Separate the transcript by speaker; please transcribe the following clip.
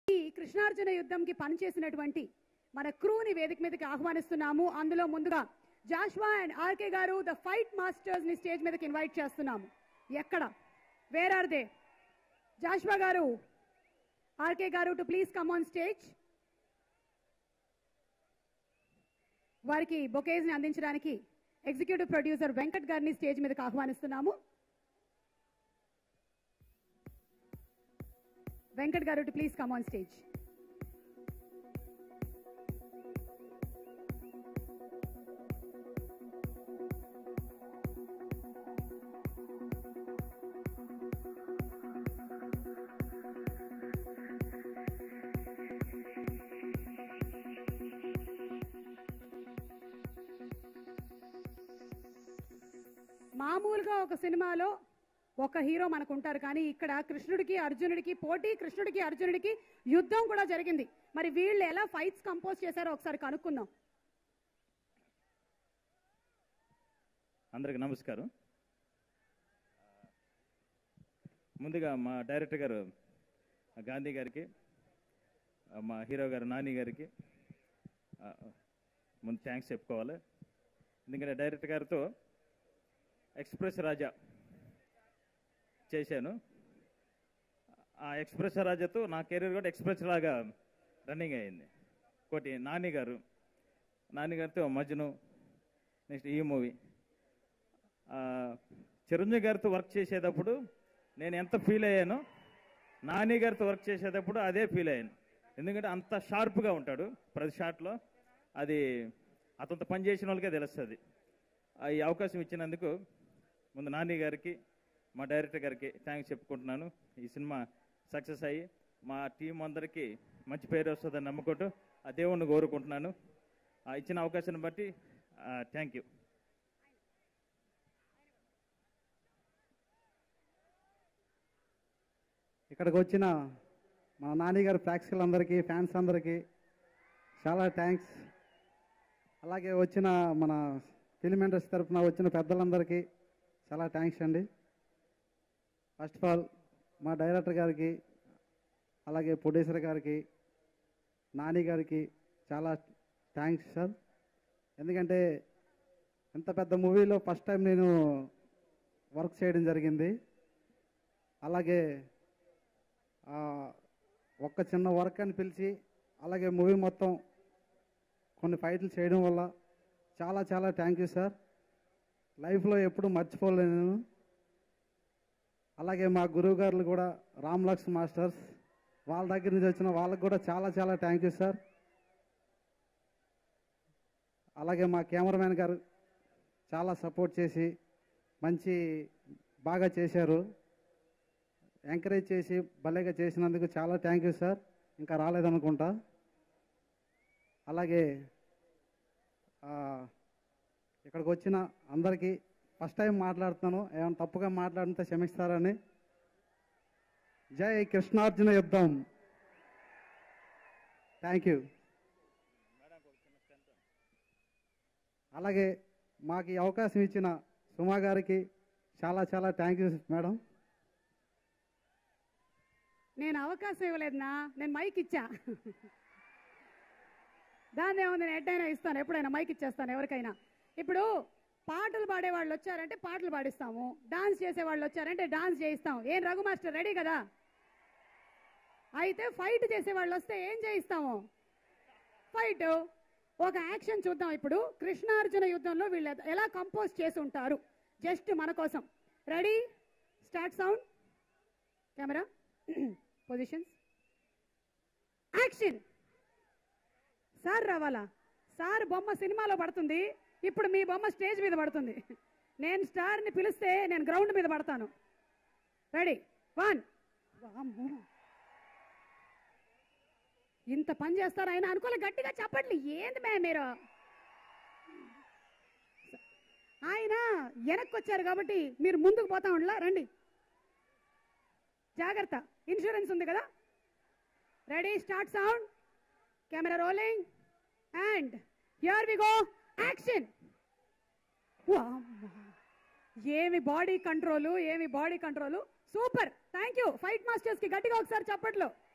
Speaker 1: ఈ కృష్ణార్జున యుద్ధంకి పనిచేసినటువంటి మన క్రూని వేదిక మీదకి ఆహ్వానిస్తున్నాము అందులో ముందుగా జాష్వా అండ్ ఆర్కే గారు ద ఫైట్ మాస్టర్స్ ని స్టేజ్ మీదకి ఇన్వైట్ చేస్తున్నాము ఎక్కడ వేర్ ఆర్ దే జాష్వా గారు ఆర్కే గారు to please come on stage వారికి బొకేజ్ ని అందించడానికి ఎగ్జిక్యూటివ్ ప్రొడ్యూసర్ వెంకట్ గారిని స్టేజ్ మీదకి ఆహ్వానిస్తున్నాము వెంకట్ గారు to please come on stage మామూలుగా ఒక సినిమాలో ఒక హీరో మనకు ఉంటారు కానీ ఇక్కడ కృష్ణుడికి అర్జునుడికి పోటీ కృష్ణుడికి అర్జునుడికి యుద్ధం కూడా జరిగింది మరి వీళ్ళు ఎలా ఫైట్స్ కంపోజ్ చేశారో ఒకసారి కనుక్కుందాం
Speaker 2: అందరికి నమస్కారం ముందుగా మా డైరెక్టర్ గారు గాంధీ గారికి మా హీరో గారు నాని గారికి ఆ, ముందు థ్యాంక్స్ చెప్పుకోవాలి ఎందుకంటే డైరెక్టర్ గారితో ఎక్స్ప్రెస్ రాజా చేశాను ఆ ఎక్స్ప్రెస్ రాజాతో నా కెరీర్ కూడా ఎక్స్ప్రెస్ లాగా రన్నింగ్ అయింది ఒకటి నాని గారు నాని గారితో మజ్ను నెక్స్ట్ ఈ మూవీ ఆ, చిరంజీవి గారితో వర్క్ చేసేటప్పుడు నేను ఎంత ఫీల్ అయ్యానో నాని గారితో వర్క్ చేసేటప్పుడు అదే ఫీల్ అయ్యాను ఎందుకంటే అంత షార్ప్గా ఉంటాడు ప్రతి షాట్లో అది అతనితో పని చేసిన వాళ్ళకే తెలుస్తుంది ఆ, ఈ అవకాశం ఇచ్చినందుకు ముందు నాని గారికి మా డైరెక్టర్ గారికి థ్యాంక్స్ చెప్పుకుంటున్నాను ఈ సినిమా సక్సెస్ అయ్యి మా టీం అందరికీ మంచి పేరు వస్తుందని నమ్ముకుంటూ ఆ దేవుణ్ణి కోరుకుంటున్నాను ఆ ఇచ్చిన అవకాశాన్ని బట్టి థ్యాంక్ యూ
Speaker 3: ఇక్కడికి వచ్చిన మా నాన్నగారి ప్రేక్షకులందరికీ ఫ్యాన్స్ అందరికీ చాలా థ్యాంక్స్ అలాగే వచ్చిన మన ఫిలిం ఇండస్ట్రీ తరఫున వచ్చిన పెద్దలందరికీ చాలా థ్యాంక్స్ అండి ఫస్ట్ ఆఫ్ ఆల్ మా డైరెక్టర్ గారికి అలాగే ప్రొడ్యూసర్ గారికి నాని గారికి చాలా థ్యాంక్స్ సార్ ఎందుకంటే ఇంత పెద్ద మూవీలో ఫస్ట్ టైం నేను వర్క్ చేయడం జరిగింది అలాగే ఆ, ఒక్క చిన్న వర్క్ అని పిలిచి అలాగే మూవీ మొత్తం కొన్ని ఫైట్లు చేయడం వల్ల చాలా చాలా థ్యాంక్ యూ సార్ లైఫ్లో ఎప్పుడు మర్చిపోలేను అలాగే మా గురువు గారులు కూడా రామ్ లక్ష్మణ్ మాస్టర్స్ వాళ్ళ దగ్గర నుంచి వచ్చిన వాళ్ళకి కూడా చాలా చాలా థ్యాంక్ యూ సార్ అలాగే మా కెమెరామ్యాన్ గారు చాలా సపోర్ట్ చేసి మంచి బాగా చేశారు ఎంకరేజ్ చేసి భలేగా చేసినందుకు చాలా థ్యాంక్ యూ సార్ ఇంకా రాలేదనుకుంటా అలాగే ఆ, ఇక్కడికి వచ్చిన అందరికీ ఫస్ట్ టైం మాట్లాడుతున్నాను ఏమైనా తప్పుగా మాట్లాడితే క్షమిస్తారని జై కృష్ణార్జున యుద్ధం థ్యాంక్ యూ అలాగే మాకు ఈ అవకాశం ఇచ్చిన సుమా గారికి చాలా చాలా థ్యాంక్ యూ మేడం
Speaker 1: నేను అవకాశం ఇవ్వలేదునా నేను మైక్ ఇచ్చా దాన్ని ఏముంది నేను ఎట్టయినా ఇస్తాను ఎప్పుడైనా మైక్ ఇచ్చేస్తాను ఎవరికైనా ఇప్పుడు పాటలు పాడే వాళ్ళు వచ్చారంటే పాటలు పాడిస్తాము డాన్స్ చేసే వాళ్ళు వచ్చారంటే డాన్స్ చేయిస్తాం ఏం రఘు మాస్టర్ రెడీ కదా అయితే ఫైట్ చేసే వాళ్ళు వస్తే ఏం చేయిస్తాము ఫైట్ ఒక యాక్షన్ చూద్దాం ఇప్పుడు కృష్ణార్జున యుద్ధంలో వీళ్ళు ఎలా కంపోజ్ చేసి ఉంటారు జస్ట్ మన కోసం ready start sound camera positions action sir రావాలా సార్ బొమ్మ సినిమాలో పడుతుంది ఇప్పుడు మీ బొమ్మ స్టేజ్ మీద పడుతుంది నేను స్టార్ని పిలిస్తే నేను గ్రౌండ్ మీద పడతాను రెడీ వన్ ఇంత పని చేస్తారు ఆయన అనుకోలే గట్టిగా చెప్పట్లే ఏంది మే మీరు ఆయన వెనక్కి వచ్చారు కాబట్టి మీరు ముందుకు పోతా ఉండలా రండి జాగ్రత్త ఇన్సూరెన్స్ ఉంది కదా ready start sound camera rolling and here we go action ఏమి బాడీ కంట్రోల్ ఏమి body control super thank you fight masters కి గట్టిగా ఒకసారి చప్పట్లు